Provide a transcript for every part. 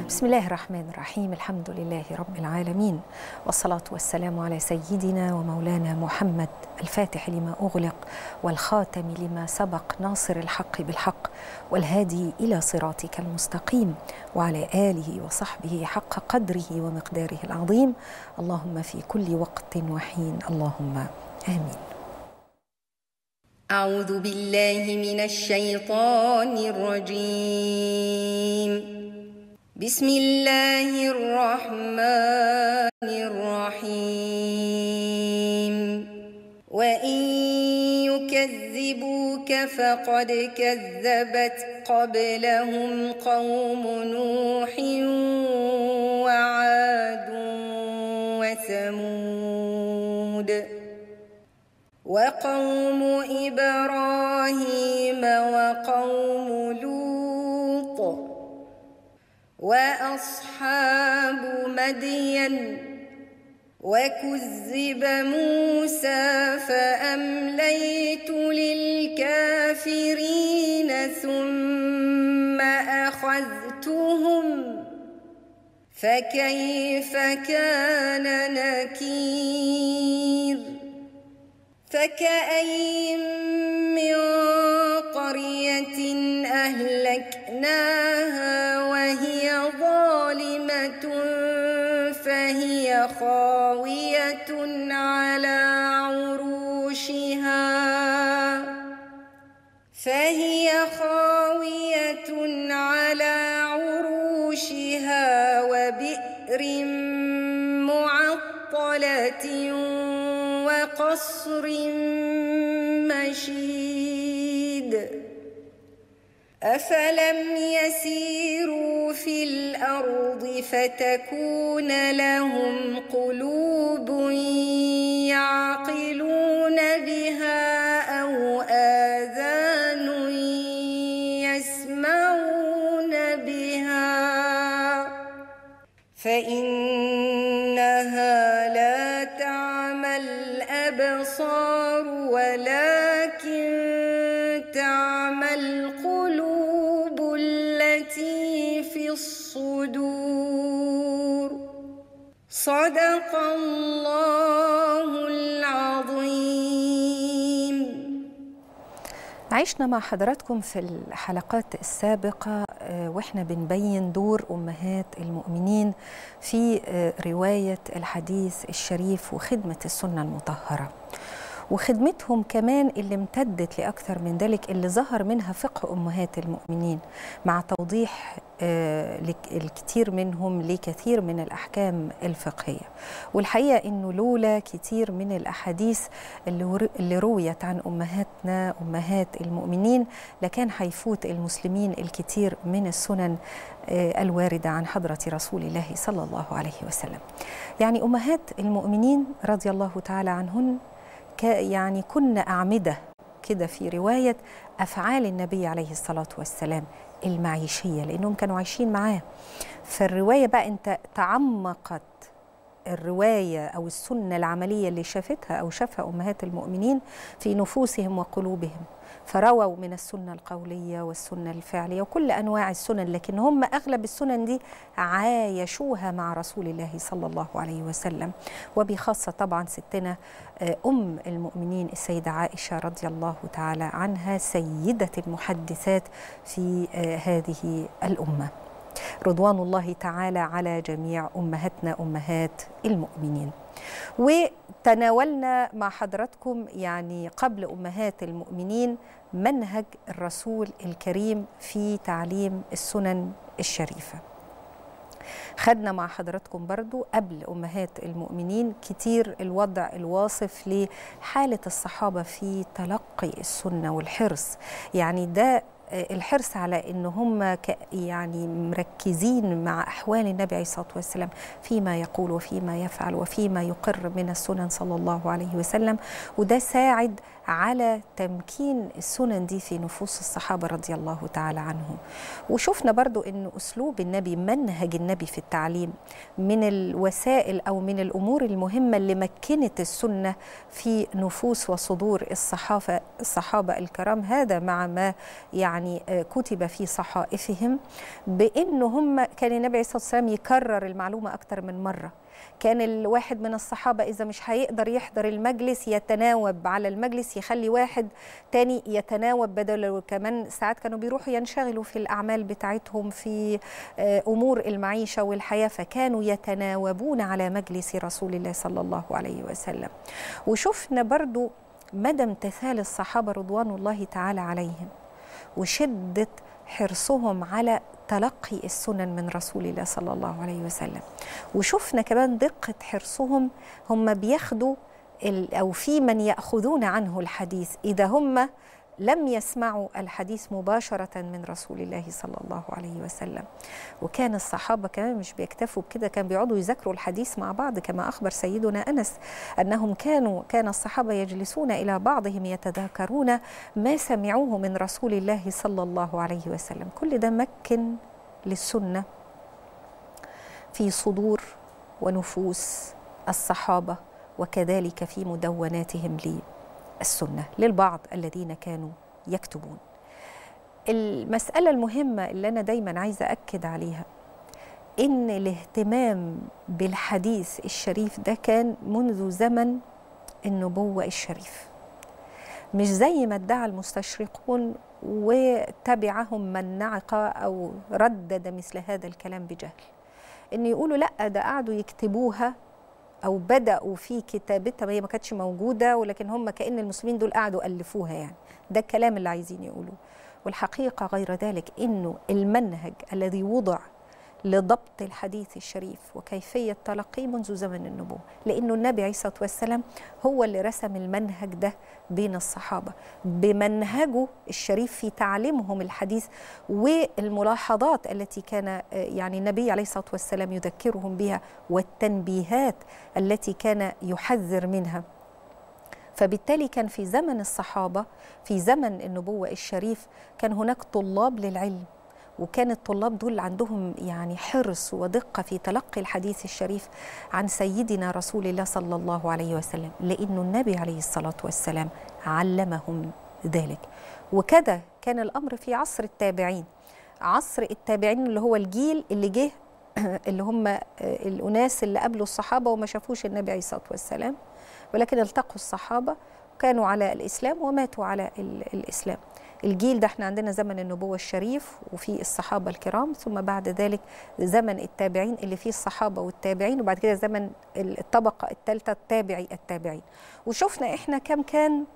بسم الله الرحمن الرحيم الحمد لله رب العالمين والصلاة والسلام على سيدنا ومولانا محمد الفاتح لما أغلق والخاتم لما سبق ناصر الحق بالحق والهادي إلى صراطك المستقيم وعلى آله وصحبه حق قدره ومقداره العظيم اللهم في كل وقت وحين اللهم آمين أعوذ بالله من الشيطان الرجيم بسم الله الرحمن الرحيم وإن يكذبوك فقد كذبت قبلهم قوم نوح وعاد وثمود وقوم إبراهيم وقوم لوط وأصحاب مدين وكذب موسى فأمليت للكافرين ثم أخذتهم فكيف كان نكير فكأين من قرية أهلكناها وهي ظالمة فهي خاوية على عروشها فهي خاوية على عروشها وبئر معطلة وقصر مشيد أفلم يسيروا في الأرض فتكون لهم قلوب يعقلون بها أو آذان يسمعون بها فإنها لا تعمى الأبصار ولكن تعمى القلوب التي في الصدور صدق الله العظيم عشنا مع حضراتكم في الحلقات السابقة واحنا بنبين دور أمهات المؤمنين في رواية الحديث الشريف وخدمة السنة المطهرة وخدمتهم كمان اللي امتدت لأكثر من ذلك اللي ظهر منها فقه أمهات المؤمنين مع توضيح الكثير منهم لكثير من الأحكام الفقهية والحقيقة أنه لولا كثير من الأحاديث اللي رويت عن أمهاتنا أمهات المؤمنين لكان هيفوت المسلمين الكثير من السنن الواردة عن حضرة رسول الله صلى الله عليه وسلم يعني أمهات المؤمنين رضي الله تعالى عنهن يعني كنا أعمدة كده في رواية أفعال النبي عليه الصلاة والسلام المعيشية لأنهم كانوا عايشين معاه فالرواية بقى أنت تعمقت الرواية أو السنة العملية اللي شافتها أو شافها أمهات المؤمنين في نفوسهم وقلوبهم فرووا من السنة القولية والسنة الفعلية وكل أنواع السنن لكن هم أغلب السنن دي عايشوها مع رسول الله صلى الله عليه وسلم وبخاصة طبعا ستنا أم المؤمنين السيدة عائشة رضي الله تعالى عنها سيدة المحدثات في هذه الأمة رضوان الله تعالى على جميع امهاتنا امهات المؤمنين وتناولنا مع حضراتكم يعني قبل امهات المؤمنين منهج الرسول الكريم في تعليم السنن الشريفه خدنا مع حضراتكم برضو قبل أمهات المؤمنين كتير الوضع الواصف لحالة الصحابة في تلقي السنة والحرص يعني ده الحرص على ان هم يعني مركزين مع احوال النبي عليه الصلاه والسلام فيما يقول وفيما يفعل وفيما يقر من السنن صلى الله عليه وسلم وده ساعد على تمكين السنن دي في نفوس الصحابة رضي الله تعالى عنهم وشفنا برضو أن أسلوب النبي منهج النبي في التعليم من الوسائل أو من الأمور المهمة اللي مكنت السنة في نفوس وصدور الصحافة الصحابة الكرام هذا مع ما يعني كتب في صحائفهم بأن هم كان النبي عليه الصلاة والسلام يكرر المعلومة أكثر من مرة كان الواحد من الصحابة إذا مش هيقدر يحضر المجلس يتناوب على المجلس يخلي واحد تاني يتناوب بدل كمان ساعات كانوا بيروحوا ينشغلوا في الأعمال بتاعتهم في أمور المعيشة والحياة فكانوا يتناوبون على مجلس رسول الله صلى الله عليه وسلم وشفنا برضو مدى امتثال الصحابة رضوان الله تعالى عليهم وشدة حرصهم على تلقي السنن من رسول الله صلى الله عليه وسلم وشفنا كمان دقة حرصهم هم بياخدوا أو في من يأخذون عنه الحديث إذا هم لم يسمعوا الحديث مباشرة من رسول الله صلى الله عليه وسلم وكان الصحابة كمان مش بيكتفوا بكده كان بيقعدوا يذاكروا الحديث مع بعض كما أخبر سيدنا أنس أنهم كانوا كان الصحابة يجلسون إلى بعضهم يتذاكرون ما سمعوه من رسول الله صلى الله عليه وسلم كل ده مكن للسنة في صدور ونفوس الصحابة وكذلك في مدوناتهم لي السنه للبعض الذين كانوا يكتبون المساله المهمه اللي انا دايما عايزه اكد عليها ان الاهتمام بالحديث الشريف ده كان منذ زمن النبوه الشريف مش زي ما ادعى المستشرقون وتبعهم من نعق او ردد مثل هذا الكلام بجهل ان يقولوا لا ده قعدوا يكتبوها او بداوا في كتابتها هي ما كانتش موجوده ولكن هم كان المسلمين دول قعدوا الفوها يعني ده الكلام اللي عايزين يقولوه والحقيقه غير ذلك انه المنهج الذي وضع لضبط الحديث الشريف وكيفيه تلقيه منذ زمن النبوه لانه النبي عليه الصلاه والسلام هو اللي رسم المنهج ده بين الصحابه بمنهجه الشريف في تعليمهم الحديث والملاحظات التي كان يعني النبي عليه الصلاه والسلام يذكرهم بها والتنبيهات التي كان يحذر منها فبالتالي كان في زمن الصحابه في زمن النبوه الشريف كان هناك طلاب للعلم وكان الطلاب دول عندهم يعني حرص ودقه في تلقي الحديث الشريف عن سيدنا رسول الله صلى الله عليه وسلم لانه النبي عليه الصلاه والسلام علمهم ذلك وكذا كان الامر في عصر التابعين عصر التابعين اللي هو الجيل اللي جه اللي هم الاناس اللي قابلوا الصحابه وما شافوش النبي عليه الصلاه والسلام ولكن التقوا الصحابه كانوا على الاسلام وماتوا على الاسلام الجيل ده احنا عندنا زمن النبوة الشريف وفي الصحابة الكرام ثم بعد ذلك زمن التابعين اللي فيه الصحابة والتابعين وبعد كده زمن الطبقة الثالثة التابعي التابعين وشفنا احنا كم كان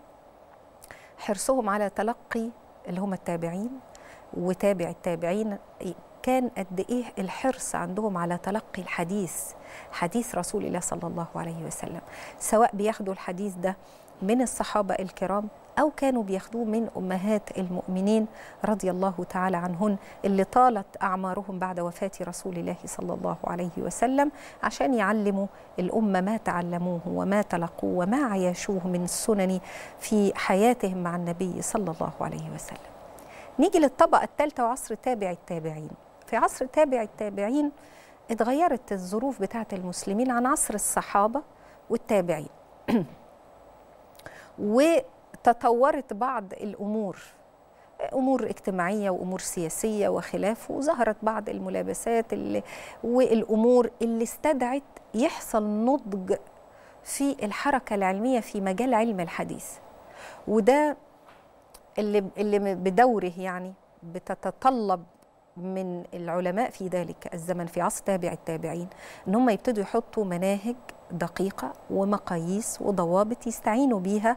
حرصهم على تلقي اللي هم التابعين وتابع التابعين كان قد ايه الحرص عندهم على تلقي الحديث حديث رسول الله صلى الله عليه وسلم سواء بياخدوا الحديث ده من الصحابة الكرام أو كانوا بياخدوه من أمهات المؤمنين رضي الله تعالى عنهن اللي طالت أعمارهم بعد وفاة رسول الله صلى الله عليه وسلم عشان يعلموا الأمة ما تعلموه وما تلقوه وما عيشوه من السنن في حياتهم مع النبي صلى الله عليه وسلم نيجي للطبقة الثالثة وعصر تابع التابعين في عصر تابع التابعين اتغيرت الظروف بتاعة المسلمين عن عصر الصحابة والتابعين وتطورت بعض الامور امور اجتماعيه وامور سياسيه وخلافه وظهرت بعض الملابسات اللي والامور اللي استدعت يحصل نضج في الحركه العلميه في مجال علم الحديث وده اللي اللي بدوره يعني بتتطلب من العلماء في ذلك الزمن في عصر تابع التابعين ان هم يبتدوا يحطوا مناهج دقيقه ومقاييس وضوابط يستعينوا بيها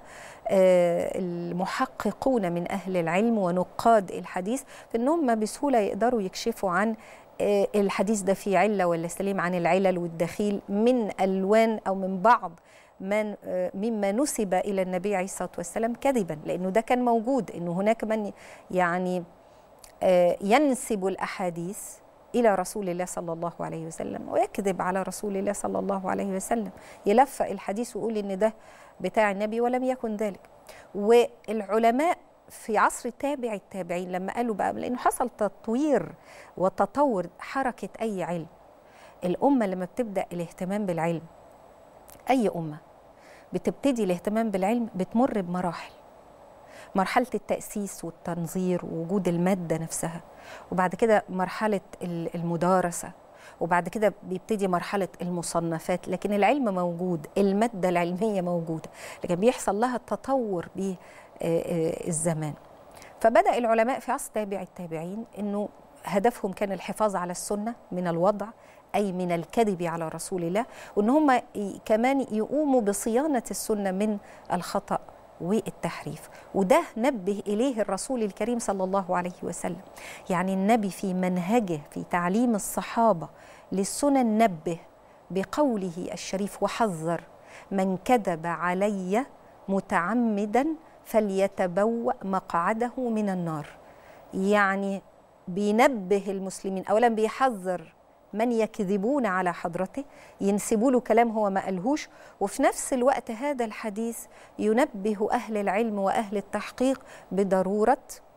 المحققون من اهل العلم ونقاد الحديث في ان هم بسهوله يقدروا يكشفوا عن الحديث ده فيه عله ولا سليم عن العلل والدخيل من الوان او من بعض من مما نسب الى النبي عليه الصلاه والسلام كذبا لانه ده كان موجود انه هناك من يعني ينسب الاحاديث الى رسول الله صلى الله عليه وسلم ويكذب على رسول الله صلى الله عليه وسلم يلفق الحديث ويقول ان ده بتاع النبي ولم يكن ذلك والعلماء في عصر تابع التابعين لما قالوا بقى لانه حصل تطوير وتطور حركه اي علم الامه لما بتبدا الاهتمام بالعلم اي امه بتبتدي الاهتمام بالعلم بتمر بمراحل مرحله التاسيس والتنظير ووجود الماده نفسها وبعد كده مرحله المدارسه وبعد كده بيبتدي مرحلة المصنفات لكن العلم موجود المادة العلمية موجودة لكن بيحصل لها تطور بالزمان فبدأ العلماء في عصر تابع التابعين أنه هدفهم كان الحفاظ على السنة من الوضع أي من الكذب على رسول الله وأن هم كمان يقوموا بصيانة السنة من الخطأ والتحريف وده نبه إليه الرسول الكريم صلى الله عليه وسلم يعني النبي في منهجه في تعليم الصحابة للسنن نبه بقوله الشريف وحذر من كذب علي متعمدا فليتبوأ مقعده من النار يعني بينبه المسلمين أولا بيحذر من يكذبون على حضرته ينسبوا له كلام هو ما قالهوش وفي نفس الوقت هذا الحديث ينبه أهل العلم وأهل التحقيق بضرورة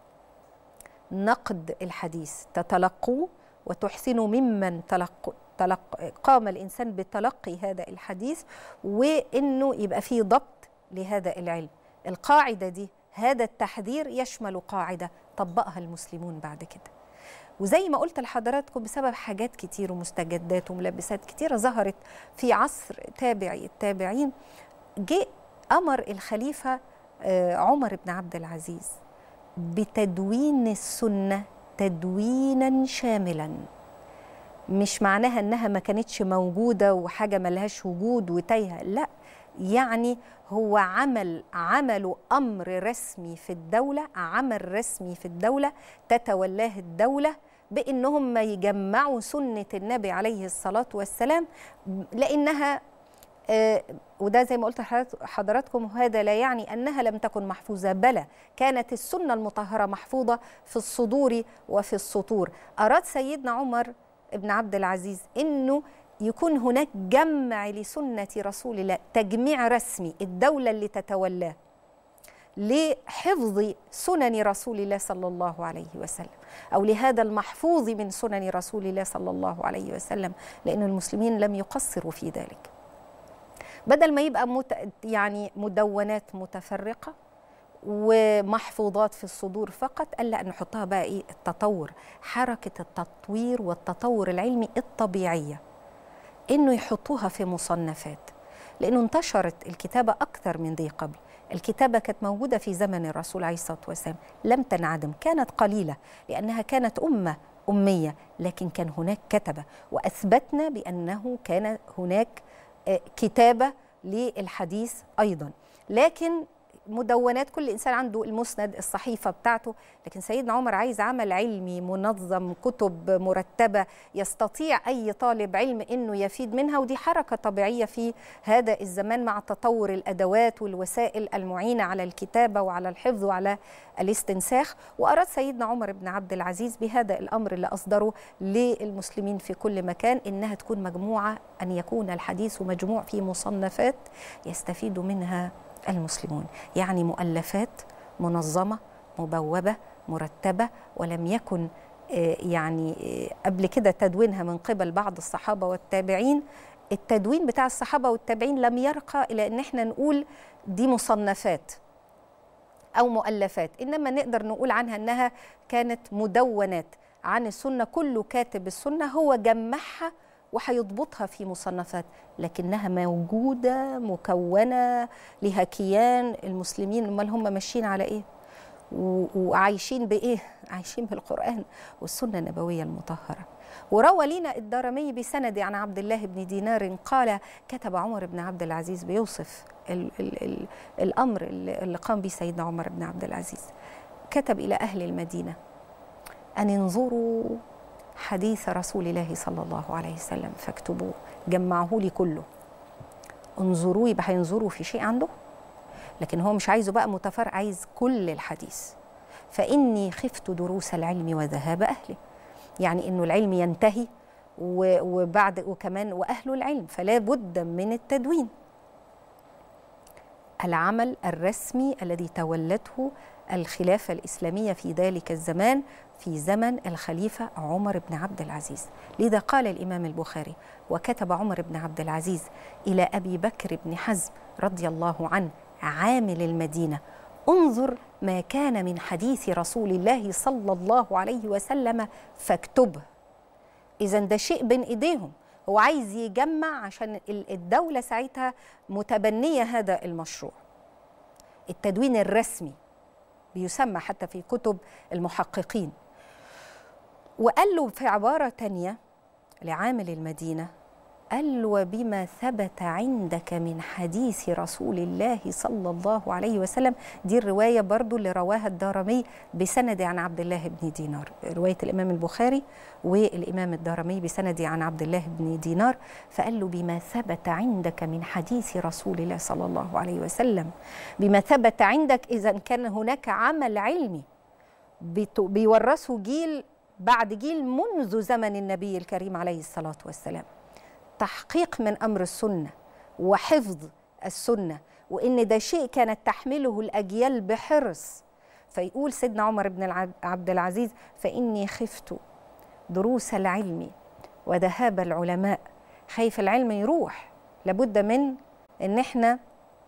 نقد الحديث تتلقوه وتحسنوا ممن تلق تلق قام الإنسان بتلقي هذا الحديث وإنه يبقى فيه ضبط لهذا العلم القاعدة دي هذا التحذير يشمل قاعدة طبقها المسلمون بعد كده وزي ما قلت لحضراتكم بسبب حاجات كتير ومستجدات وملبسات كتيرة ظهرت في عصر تابعي التابعين جه أمر الخليفة عمر بن عبد العزيز بتدوين السنة تدوينا شاملا مش معناها انها ما كانتش موجوده وحاجه ملهاش وجود وتايهه لا يعني هو عمل عملوا امر رسمي في الدوله عمل رسمي في الدوله تتولاه الدوله بانهم يجمعوا سنه النبي عليه الصلاه والسلام لانها آه وده زي ما قلت حضراتكم هذا لا يعني انها لم تكن محفوظه بلى كانت السنه المطهره محفوظه في الصدور وفي السطور اراد سيدنا عمر بن عبد العزيز انه يكون هناك جمع لسنه رسول الله تجميع رسمي الدوله اللي تتولاه لحفظ سنن رسول الله صلى الله عليه وسلم او لهذا المحفوظ من سنن رسول الله صلى الله عليه وسلم لان المسلمين لم يقصروا في ذلك بدل ما يبقى مت يعني مدونات متفرقه ومحفوظات في الصدور فقط قال لا نحطها بقى ايه التطور حركه التطوير والتطور العلمي الطبيعيه انه يحطوها في مصنفات لانه انتشرت الكتابه اكثر من ذي قبل الكتابه كانت موجوده في زمن الرسول عليه الصلاه والسلام لم تنعدم كانت قليله لانها كانت امه اميه لكن كان هناك كتبه واثبتنا بانه كان هناك كتابه للحديث ايضا لكن مدونات كل انسان عنده المسند الصحيفه بتاعته لكن سيدنا عمر عايز عمل علمي منظم كتب مرتبه يستطيع اي طالب علم انه يفيد منها ودي حركه طبيعيه في هذا الزمان مع تطور الادوات والوسائل المعينه على الكتابه وعلى الحفظ وعلى الاستنساخ واراد سيدنا عمر بن عبد العزيز بهذا الامر اللي اصدره للمسلمين في كل مكان انها تكون مجموعه ان يكون الحديث مجموع في مصنفات يستفيد منها المسلمون يعني مؤلفات منظمه مبوبه مرتبه ولم يكن يعني قبل كده تدوينها من قبل بعض الصحابه والتابعين التدوين بتاع الصحابه والتابعين لم يرقى الى ان احنا نقول دي مصنفات او مؤلفات انما نقدر نقول عنها انها كانت مدونات عن السنه كل كاتب السنه هو جمعها وهيضبطها في مصنفات لكنها موجوده مكونه لها كيان المسلمين امال هم ماشيين على ايه وعايشين بايه عايشين بالقران والسنه النبويه المطهره وروى لنا الدارمي بسند عن عبد الله بن دينار قال كتب عمر بن عبد العزيز بيوصف ال ال ال الامر اللي قام به سيدنا عمر بن عبد العزيز كتب الى اهل المدينه ان انظروا حديث رسول الله صلى الله عليه وسلم فاكتبوه جمعوه لي كله انظروا يبقى هينظروا في شيء عنده لكن هو مش عايزه بقى متفرع عايز كل الحديث فإني خفت دروس العلم وذهاب أهله يعني إنه العلم ينتهي وبعد وكمان وأهل العلم فلا بد من التدوين العمل الرسمي الذي تولته الخلافة الإسلامية في ذلك الزمان في زمن الخليفة عمر بن عبد العزيز لذا قال الإمام البخاري وكتب عمر بن عبد العزيز إلى أبي بكر بن حزم رضي الله عنه عامل المدينة انظر ما كان من حديث رسول الله صلى الله عليه وسلم فاكتبه إذا ده شيء بين إيديهم هو عايز يجمع عشان الدولة ساعتها متبنية هذا المشروع التدوين الرسمي بيسمى حتى في كتب المحققين وقال له في عبارة تانية لعامل المدينة قال له وبما ثبت عندك من حديث رسول الله صلى الله عليه وسلم دي الرواية برضو اللي رواها الدارمي بسند عن عبد الله بن دينار رواية الإمام البخاري والإمام الدارمي بسند عن عبد الله بن دينار فقال له بما ثبت عندك من حديث رسول الله صلى الله عليه وسلم بما ثبت عندك إذا كان هناك عمل علمي بيورثه جيل بعد جيل منذ زمن النبي الكريم عليه الصلاة والسلام تحقيق من امر السنه وحفظ السنه وان ده شيء كانت تحمله الاجيال بحرص فيقول سيدنا عمر بن عبد العزيز فاني خفت دروس العلم وذهاب العلماء خايف العلم يروح لابد من ان احنا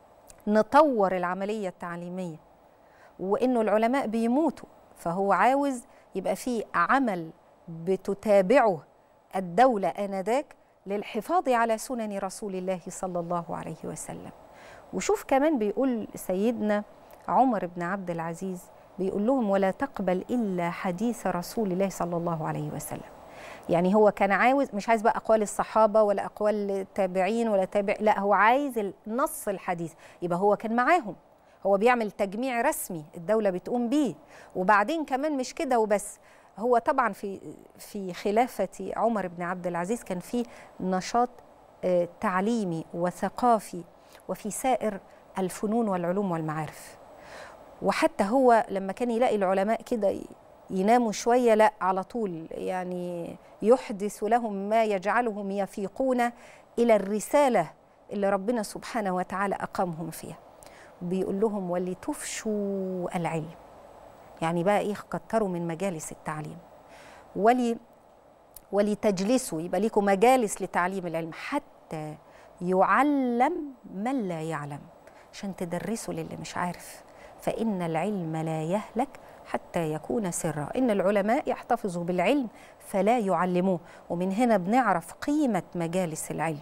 نطور العمليه التعليميه وانه العلماء بيموتوا فهو عاوز يبقى في عمل بتتابعه الدوله انذاك للحفاظ على سنن رسول الله صلى الله عليه وسلم وشوف كمان بيقول سيدنا عمر بن عبد العزيز بيقول لهم ولا تقبل الا حديث رسول الله صلى الله عليه وسلم يعني هو كان عاوز مش عايز بقى اقوال الصحابه ولا اقوال التابعين ولا تابع لا هو عايز نص الحديث يبقى هو كان معاهم هو بيعمل تجميع رسمي الدوله بتقوم بيه وبعدين كمان مش كده وبس هو طبعا في في خلافة عمر بن عبد العزيز كان في نشاط تعليمي وثقافي وفي سائر الفنون والعلوم والمعارف وحتى هو لما كان يلاقي العلماء كده يناموا شوية لا على طول يعني يحدث لهم ما يجعلهم يفيقون إلى الرسالة اللي ربنا سبحانه وتعالى أقامهم فيها بيقول لهم ولتفشوا العلم يعني بقى ايه كتروا من مجالس التعليم ولي ولتجلسوا يبقى ليكم مجالس لتعليم العلم حتى يعلم من لا يعلم عشان تدرسوا للي مش عارف فإن العلم لا يهلك حتى يكون سرا إن العلماء يحتفظوا بالعلم فلا يعلموه ومن هنا بنعرف قيمة مجالس العلم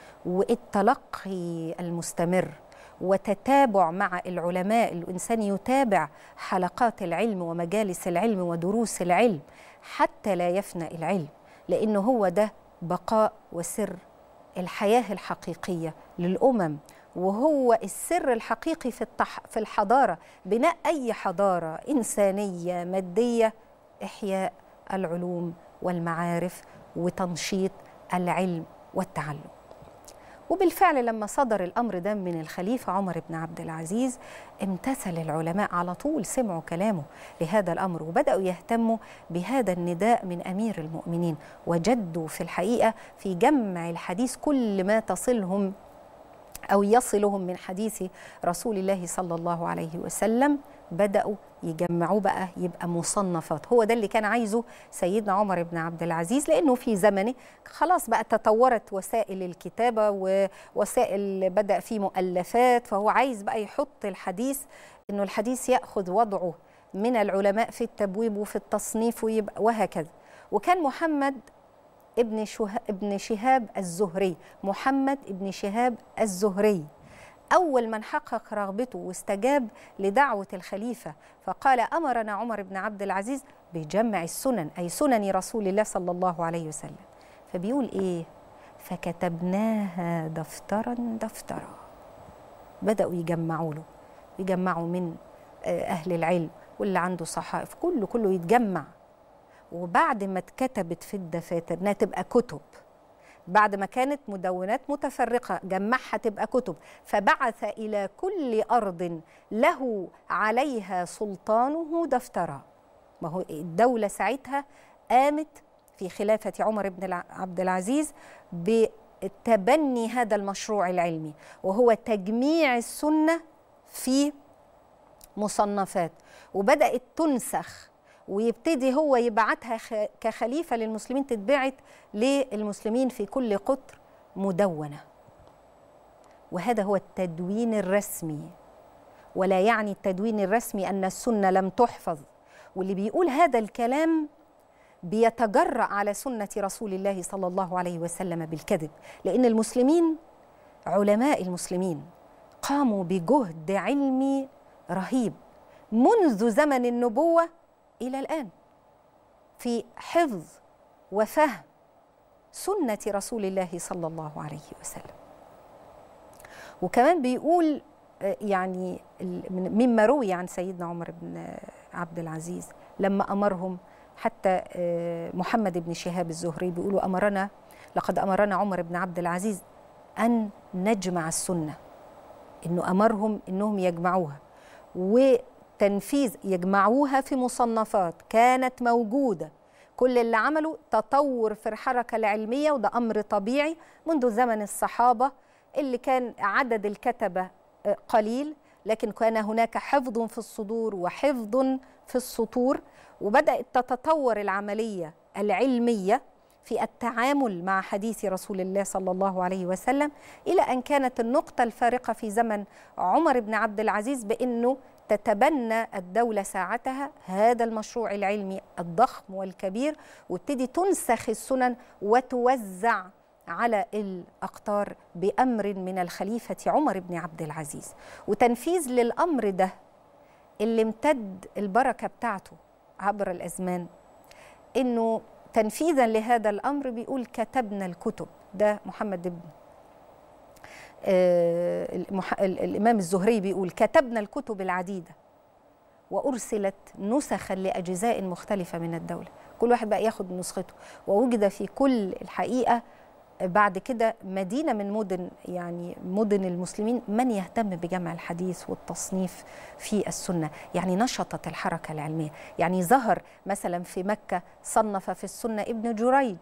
والتلقي المستمر وتتابع مع العلماء الانسان يتابع حلقات العلم ومجالس العلم ودروس العلم حتى لا يفنى العلم لانه هو ده بقاء وسر الحياه الحقيقيه للامم وهو السر الحقيقي في التح... في الحضاره بناء اي حضاره انسانيه ماديه احياء العلوم والمعارف وتنشيط العلم والتعلم وبالفعل لما صدر الامر ده من الخليفه عمر بن عبد العزيز امتثل العلماء على طول سمعوا كلامه لهذا الامر وبداوا يهتموا بهذا النداء من امير المؤمنين وجدوا في الحقيقه في جمع الحديث كل ما تصلهم او يصلهم من حديث رسول الله صلى الله عليه وسلم بداوا يجمعوه بقى يبقى مصنفات هو ده اللي كان عايزه سيدنا عمر بن عبد العزيز لانه في زمنه خلاص بقى تطورت وسائل الكتابه ووسائل بدا في مؤلفات فهو عايز بقى يحط الحديث انه الحديث ياخذ وضعه من العلماء في التبويب وفي التصنيف ويبقى وهكذا وكان محمد ابن ابن شهاب الزهري محمد ابن شهاب الزهري أول من حقق رغبته واستجاب لدعوة الخليفة فقال أمرنا عمر بن عبد العزيز بجمع السنن أي سنن رسول الله صلى الله عليه وسلم فبيقول إيه فكتبناها دفترا دفترا بدأوا يجمعوا له يجمعوا من أهل العلم واللي عنده صحائف كله كله يتجمع وبعد ما اتكتبت في الدفاتر انها تبقى كتب بعد ما كانت مدونات متفرقة جمعها تبقى كتب فبعث إلى كل أرض له عليها سلطانه دفترا ما هو الدولة ساعتها قامت في خلافة عمر بن عبد العزيز بتبني هذا المشروع العلمي وهو تجميع السنة في مصنفات وبدات تنسخ ويبتدي هو يبعتها خ- كخليفه للمسلمين تتبعت للمسلمين في كل قطر مدونه وهذا هو التدوين الرسمي ولا يعني التدوين الرسمي ان السنه لم تحفظ واللي بيقول هذا الكلام بيتجرأ على سنه رسول الله صلى الله عليه وسلم بالكذب لان المسلمين علماء المسلمين قاموا بجهد علمي رهيب منذ زمن النبوه الى الان في حفظ وفهم سنه رسول الله صلى الله عليه وسلم وكمان بيقول آه، يعني ال- من- مما روي عن سيدنا عمر بن عبد العزيز لما امرهم حتى آه، محمد بن شهاب الزهري بيقولوا امرنا لقد امرنا عمر بن عبد العزيز ان نجمع السنه انه امرهم انهم يجمعوها وتنفيذ يجمعوها في مصنفات كانت موجوده كل اللي عمله تطور في الحركه العلميه وده امر طبيعي منذ زمن الصحابه اللي كان عدد الكتبه آه، قليل لكن كان هناك حفظ في الصدور وحفظ في السطور وبدات تتطور العمليه العلميه في التعامل مع حديث رسول الله صلى الله عليه وسلم الى ان كانت النقطه الفارقه في زمن عمر بن عبد العزيز بانه تتبنى الدولة ساعتها هذا المشروع العلمي الضخم والكبير وابتدي تنسخ السنن وتوزع على الأقطار بأمر من الخليفة عمر بن عبد العزيز وتنفيذ للأمر ده اللي امتد البركة بتاعته عبر الأزمان إنه تنفيذا لهذا الأمر بيقول كتبنا الكتب ده محمد بن آه، المح- ال- الإمام الزهري بيقول كتبنا الكتب العديدة وأرسلت نسخا لأجزاء مختلفة من الدولة كل واحد بقى ياخد نسخته ووجد في كل الحقيقة بعد كده مدينة من مدن يعني مدن المسلمين من يهتم بجمع الحديث والتصنيف في السنة يعني نشطت الحركة العلمية يعني ظهر مثلا في مكة صنف في السنة ابن جريج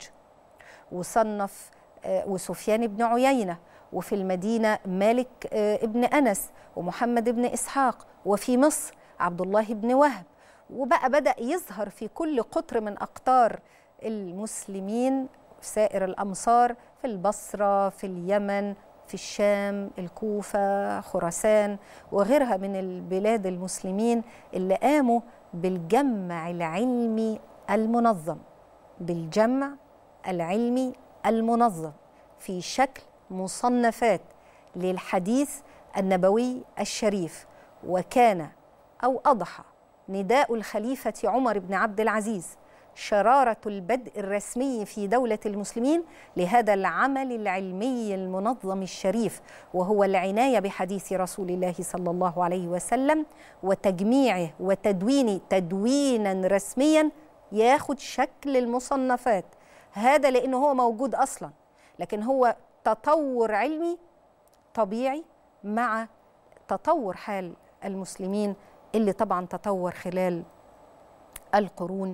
وصنف آه، وسفيان بن عيينة وفي المدينة مالك آه، ابن أنس ومحمد بن إسحاق وفي مصر عبد الله بن وهب وبقى بدأ يظهر في كل قطر من أقطار المسلمين في سائر الأمصار في البصرة في اليمن في الشام الكوفة خراسان وغيرها من البلاد المسلمين اللي قاموا بالجمع العلمي المنظم بالجمع العلمي المنظم في شكل مصنفات للحديث النبوي الشريف وكان او اضحى نداء الخليفه عمر بن عبد العزيز شراره البدء الرسمي في دوله المسلمين لهذا العمل العلمي المنظم الشريف وهو العنايه بحديث رسول الله صلى الله عليه وسلم وتجميعه وتدوينه تدوينا رسميا ياخد شكل المصنفات هذا لانه هو موجود اصلا لكن هو تطور علمي طبيعي مع تطور حال المسلمين اللي طبعا تطور خلال القرون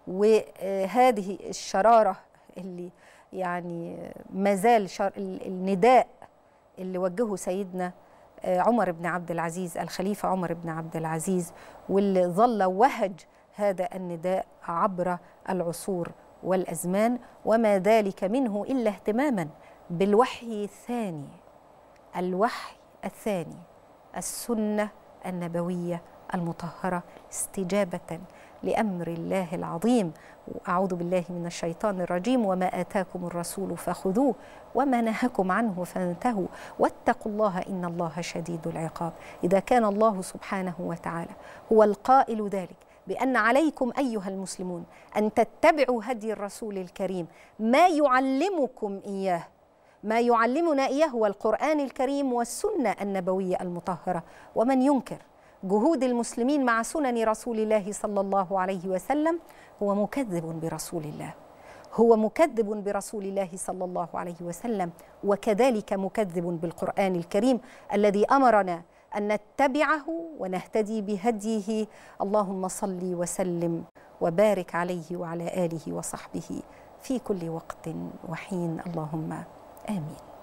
وهذه الشراره اللي يعني ما زال شر النداء اللي وجهه سيدنا عمر بن عبد العزيز الخليفه عمر بن عبد العزيز واللي ظل وهج هذا النداء عبر العصور والازمان وما ذلك منه الا اهتماما بالوحي الثاني الوحي الثاني السنه النبويه المطهره استجابه لامر الله العظيم اعوذ بالله من الشيطان الرجيم وما اتاكم الرسول فخذوه وما نهاكم عنه فانتهوا واتقوا الله ان الله شديد العقاب اذا كان الله سبحانه وتعالى هو القائل ذلك بان عليكم ايها المسلمون ان تتبعوا هدي الرسول الكريم ما يعلمكم اياه ما يعلمنا اياه هو القران الكريم والسنه النبويه المطهره ومن ينكر جهود المسلمين مع سنن رسول الله صلى الله عليه وسلم هو مكذب برسول الله هو مكذب برسول الله صلى الله عليه وسلم وكذلك مكذب بالقران الكريم الذي امرنا ان نتبعه ونهتدي بهديه اللهم صل وسلم وبارك عليه وعلى اله وصحبه في كل وقت وحين اللهم امين